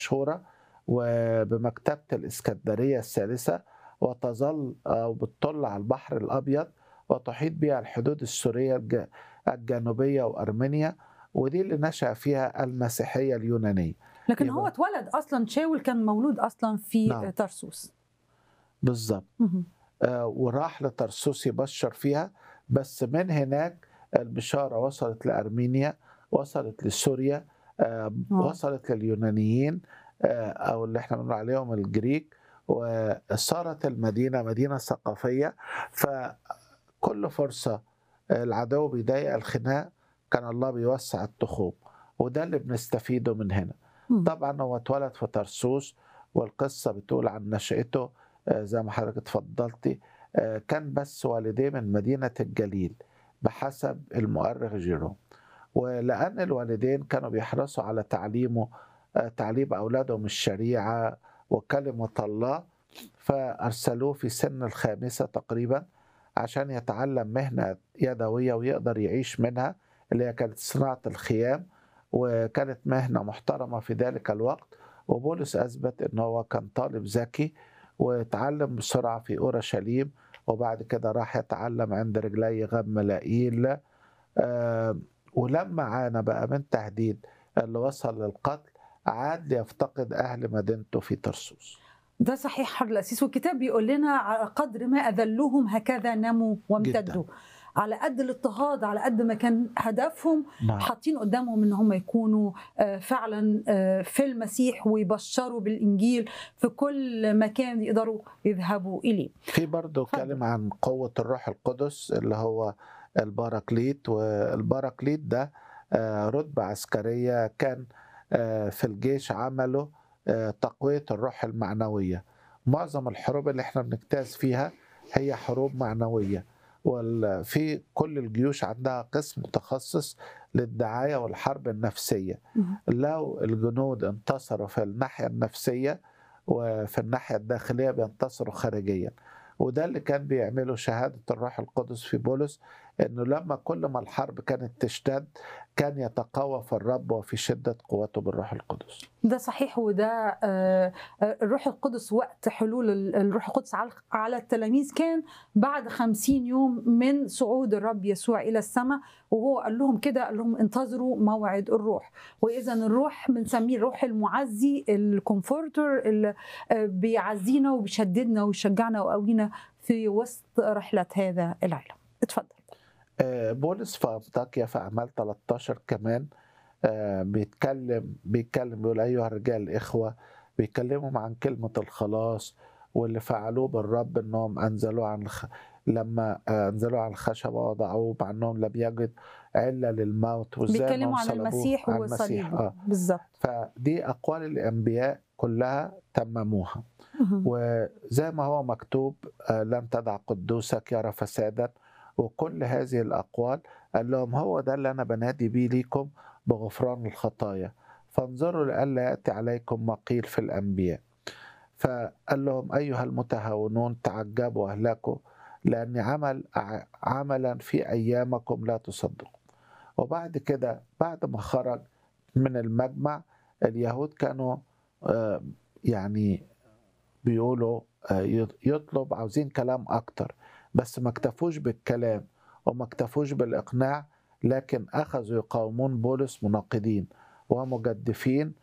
مشهورة وبمكتبة الإسكندرية الثالثة وتظل أو بتطل على البحر الأبيض وتحيط بها الحدود السورية الج- الجنوبية وأرمينيا ودي اللي نشأ فيها المسيحية اليونانية لكن يبقى- هو اتولد اصلا شاول كان مولود اصلا في نعم. ترسوس بالظبط مهم. آه، وراح لترسوس يبشر فيها بس من هناك البشارة وصلت لأرمينيا وصلت لسوريا آه، واو. وصلت لليونانيين آه، أو اللي احنا بنقول عليهم الجريك وصارت المدينة مدينة ثقافية فكل فرصة العدو بيضايق الخناق كان الله بيوسع التخوم وده اللي بنستفيده من هنا مم. طبعا هو اتولد في ترسوس والقصة بتقول عن نشأته آه، زي ما حضرتك اتفضلتي آه، كان بس والديه من مدينة الجليل بحسب المؤرخ جيروم ولأن الوالدين كانوا بيحرصوا على تعليمه آه، تعليم أولادهم الشريعة وكلمة الله فأرسلوه في سن الخامسة تقريبا عشان يتعلم مهنة يدوية ويقدر يعيش منها اللي هي كانت صناعة الخيام وكانت مهنة محترمة في ذلك الوقت وبولس أثبت أنه هو كان طالب ذكي وتعلم بسرعة في أورشليم وبعد كده راح يتعلم عند رجلي غملائيل آه، ولما عانى بقى من تهديد اللي وصل للقتل عاد ليفتقد أهل مدينته في ترسوس ده صحيح حر الأسيس والكتاب بيقول لنا على قدر ما أذلوهم هكذا نموا وامتدوا على قد الاضطهاد على قد ما كان هدفهم نعم حاطين قدامهم ان هم يكونوا آه، فعلا آه، في المسيح ويبشروا بالانجيل في كل مكان يقدروا يذهبوا اليه في برضه اتفضل. كلمة عن قوة الروح القدس اللي هو الباراكليت والباراكليت ده آه، رتبة عسكرية كان آه، في الجيش عمله آه، تقوية الروح المعنوية معظم الحروب اللي احنا بنجتاز فيها هي حروب معنوية وفي كل الجيوش عندها قسم متخصص للدعاية والحرب النفسية لو الجنود انتصروا في الناحية النفسية وفي الناحية الداخلية بينتصروا خارجيا وده اللي كان بيعمله شهادة الروح القدس في بولس انه لما كل ما الحرب كانت تشتد كان يتقوى في الرب وفي شدة قوته بالروح القدس ده صحيح وده آه، آه، الروح القدس وقت حلول ال- الروح القدس على- على التلاميذ كان بعد خمسين يوم من صعود الرب يسوع إلى السماء وهو قال لهم كده قال لهم انتظروا موعد الروح وإذا الروح بنسميه الروح المعزي الكومفورتر اللي آه، بيعزينا وبيشددنا ويشجعنا ويقوينا في وسط رحلة هذا العالم اتفضل آه، بولس في أنطاكيا في أعمال 13 كمان آه، بيتكلم بيتكلم بيقول أيها الرجال الإخوة بيكلمهم عن كلمة الخلاص واللي فعلوه بالرب إنهم أنزلوا عن الخ... لما آه، أنزلوا عن الخشبة وضعوه مع إنهم لم يجد علة للموت وإزاي بيتكلموا إنهم عن صلبوه المسيح عن المسيح وصليبه آه. بالظبط فدي أقوال الأنبياء كلها تمموها وزي ما هو مكتوب آه، لن تدع قدوسك يرى فسادا وكل هذه الأقوال قال لهم هو ده اللي أنا بنادي بيه ليكم بغفران الخطايا فانظروا لئلا يأتي عليكم ما قيل في الأنبياء فقال لهم أيها المتهاونون تعجبوا أهلكم لأني عمل ع- عملا في أيامكم لا تصدقوا وبعد كده بعد ما خرج من المجمع اليهود كانوا آه، يعني بيقولوا آه، يطلب عاوزين كلام أكتر بس ما اكتفوش بالكلام وما اكتفوش بالإقناع لكن أخذوا يقاومون بولس مناقضين ومجدفين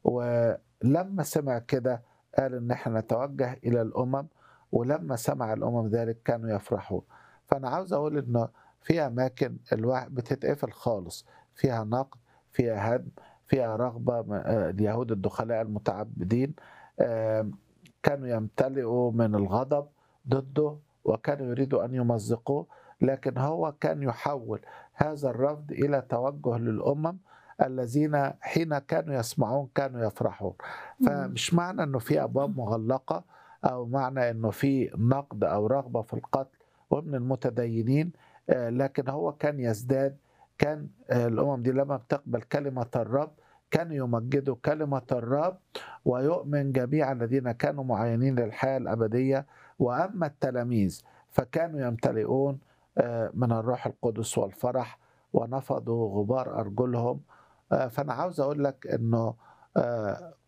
ولما سمع كده قال إن احنا نتوجه إلى الأمم ولما سمع الأمم ذلك كانوا يفرحون فأنا عاوز أقول إنه في أماكن الواحد بتتقفل خالص فيها نقد فيها هدم فيها رغبة م- آه، اليهود الدخلاء المتعبدين آم، كانوا يمتلئوا من الغضب ضده وكانوا يريدوا أن يمزقوه لكن هو كان يحول هذا الرفض إلى توجه للأمم الذين حين كانوا يسمعون كانوا يفرحون فمش معنى أنه في أبواب مغلقة أو معنى أنه في نقد أو رغبة في القتل ومن المتدينين آه، لكن هو كان يزداد كان آه، الأمم دي لما بتقبل كلمة الرب كانوا يمجدوا كلمة الرب ويؤمن جميع الذين كانوا معينين للحياة الأبدية وأما التلاميذ فكانوا يمتلئون آه، من الروح القدس والفرح ونفضوا غبار أرجلهم آه، فأنا عاوز أقول لك أنه آه،